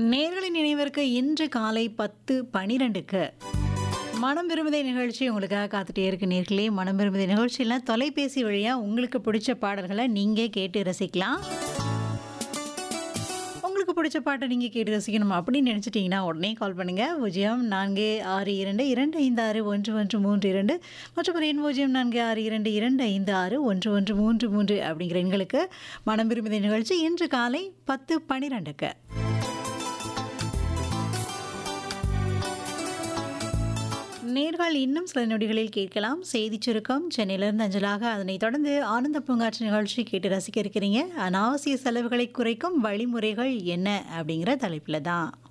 நேர்களின் நினைவிற்கு இன்று காலை பத்து பனிரெண்டுக்கு மனம் விரும்புதை நிகழ்ச்சி உங்களுக்காக காத்துட்டே இருக்கு நேர்களே மனம் விரும்புதை நிகழ்ச்சியில் தொலைபேசி வழியாக உங்களுக்கு பிடிச்ச பாடல்களை நீங்கள் கேட்டு ரசிக்கலாம் உங்களுக்கு பிடிச்ச பாட்டை நீங்கள் கேட்டு ரசிக்கணும் அப்படின்னு நினச்சிட்டிங்கன்னா உடனே கால் பண்ணுங்கள் பூஜ்ஜியம் நான்கு ஆறு இரண்டு இரண்டு ஐந்து ஆறு ஒன்று ஒன்று மூன்று இரண்டு மற்றும் ஒரு எண் பூஜ்ஜியம் நான்கு ஆறு இரண்டு இரண்டு ஐந்து ஆறு ஒன்று ஒன்று மூன்று மூன்று அப்படிங்கிற எண்களுக்கு மனம் விரும்புதை நிகழ்ச்சி இன்று காலை பத்து பன்னிரெண்டுக்கு நேர்கள் இன்னும் சில நொடிகளில் கேட்கலாம் செய்திச் சுருக்கம் சென்னையிலிருந்து அஞ்சலாக அதனைத் தொடர்ந்து ஆனந்த பூங்காற்று நிகழ்ச்சி கேட்டு ரசிக்க இருக்கிறீங்க அனாவசிய செலவுகளை குறைக்கும் வழிமுறைகள் என்ன அப்படிங்கிற தலைப்பில் தான்